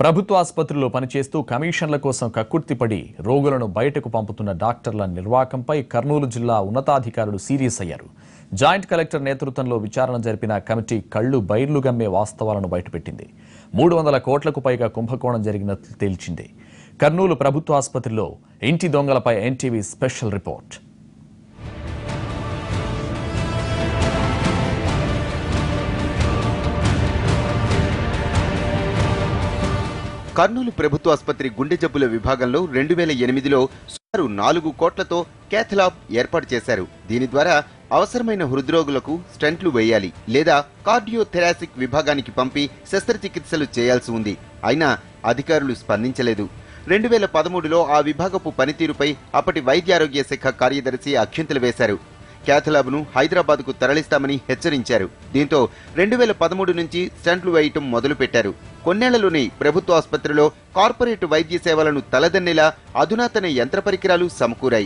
ప్రభుత్వ ఆసుపత్రిలో పనిచేస్తూ కమిషన్ల కోసం కక్కుర్తిపడి రోగులను బయటకు పంపుతున్న డాక్టర్ల నిర్వాకంపై కర్నూలు జిల్లా ఉన్నతాధికారులు సీరియస్ అయ్యారు జాయింట్ కలెక్టర్ నేతృత్వంలో విచారణ జరిపిన కమిటీ కళ్లు బైర్లు గమ్మే వాస్తవాలను బయటపెట్టింది మూడు వందల కోట్లకు పైగా కుంభకోణం జరిగినట్లు తేల్చింది కర్నూలు ప్రభుత్వ ఆసుపత్రిలో ఇంటి దొంగలపై ఎన్టీవీ స్పెషల్ రిపోర్ట్ కర్నూలు ప్రభుత్వ ఆసుపత్రి గుండె జబ్బుల విభాగంలో రెండు వేల ఎనిమిదిలో సుమారు నాలుగు కోట్లతో క్యాథలాబ్ ఏర్పాటు చేశారు దీని ద్వారా అవసరమైన హృద్రోగులకు స్టంట్లు వేయాలి లేదా కార్డియోథెరాసిక్ విభాగానికి పంపి శస్త్రచికిత్సలు చేయాల్సి ఉంది అయినా అధికారులు స్పందించలేదు రెండు వేల పదమూడులో ఆ విభాగపు పనితీరుపై అప్పటి వైద్యారోగ్య శాఖ కార్యదర్శి అక్షింతలు వేశారు క్యాథలాబ్ను హైదరాబాద్కు తరలిస్తామని హెచ్చరించారు దీంతో రెండు వేల పదమూడు నుంచి స్టంట్లు వేయటం మొదలుపెట్టారు కొన్నేళ్లలోనే ప్రభుత్వ ఆసుపత్రిలో కార్పొరేట్ వైద్య సేవలను తలదన్నేలా అధునాతన యంత్ర పరికరాలు సమకూరాయి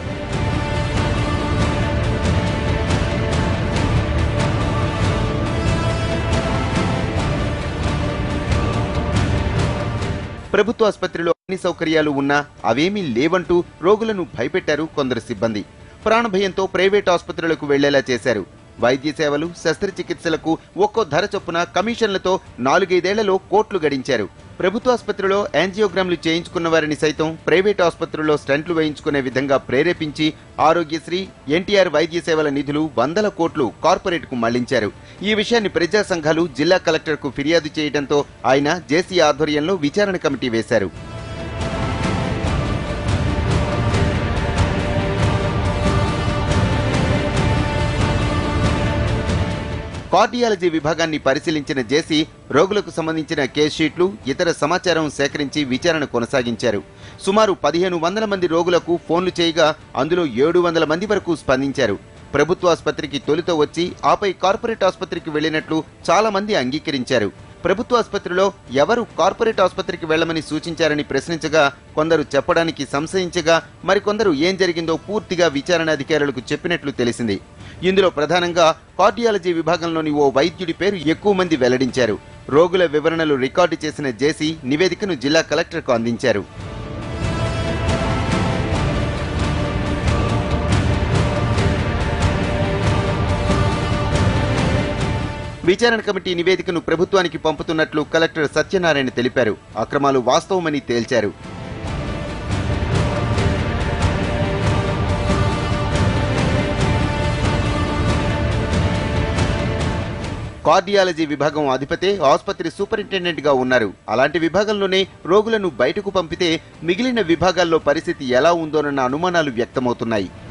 ప్రభుత్వ ఆసుపత్రిలో అన్ని సౌకర్యాలు ఉన్నా అవేమీ లేవంటూ రోగులను భయపెట్టారు కొందరు సిబ్బంది ప్రాణభయంతో ప్రైవేట్ ఆసుపత్రులకు వెళ్లేలా చేశారు వైద్య సేవలు శస్త్రచికిత్సలకు ఒక్కో ధర చొప్పున కమిషన్లతో నాలుగైదేళ్లలో కోట్లు గడించారు ప్రభుత్వ ఆసుపత్రిలో యాంజియోగ్రామ్లు చేయించుకున్న వారిని సైతం ప్రైవేట్ ఆసుపత్రుల్లో స్టంట్లు వేయించుకునే విధంగా ప్రేరేపించి ఆరోగ్యశ్రీ ఎన్టీఆర్ వైద్య సేవల నిధులు వందల కోట్లు కార్పొరేట్కు మళ్లించారు ఈ విషయాన్ని ప్రజా సంఘాలు జిల్లా కలెక్టర్కు ఫిర్యాదు చేయడంతో ఆయన జేసీ ఆధ్వర్యంలో విచారణ కమిటీ వేశారు కార్డియాలజీ విభాగాన్ని పరిశీలించిన జేసీ రోగులకు సంబంధించిన కేస్ షీట్లు ఇతర సమాచారం సేకరించి విచారణ కొనసాగించారు సుమారు పదిహేను వందల మంది రోగులకు ఫోన్లు చేయగా అందులో ఏడు వందల మంది వరకు స్పందించారు ప్రభుత్వ ఆసుపత్రికి తొలుత వచ్చి ఆపై కార్పొరేట్ ఆసుపత్రికి వెళ్లినట్లు చాలా మంది అంగీకరించారు ప్రభుత్వ ఆసుపత్రిలో ఎవరు కార్పొరేట్ ఆసుపత్రికి వెళ్లమని సూచించారని ప్రశ్నించగా కొందరు చెప్పడానికి సంశయించగా మరికొందరు ఏం జరిగిందో పూర్తిగా విచారణ అధికారులకు చెప్పినట్లు తెలిసింది ఇందులో ప్రధానంగా కార్డియాలజీ విభాగంలోని ఓ వైద్యుడి పేరు ఎక్కువ మంది వెల్లడించారు రోగుల వివరణలు రికార్డు చేసిన జేసీ నివేదికను జిల్లా కలెక్టర్కు అందించారు విచారణ కమిటీ నివేదికను ప్రభుత్వానికి పంపుతున్నట్లు కలెక్టర్ సత్యనారాయణ తెలిపారు అక్రమాలు వాస్తవమని తేల్చారు కార్డియాలజీ విభాగం అధిపతే ఆసుపత్రి సూపరింటెండెంట్ గా ఉన్నారు అలాంటి విభాగంలోనే రోగులను బయటకు పంపితే మిగిలిన విభాగాల్లో పరిస్థితి ఎలా ఉందోనన్న అనుమానాలు వ్యక్తమవుతున్నాయి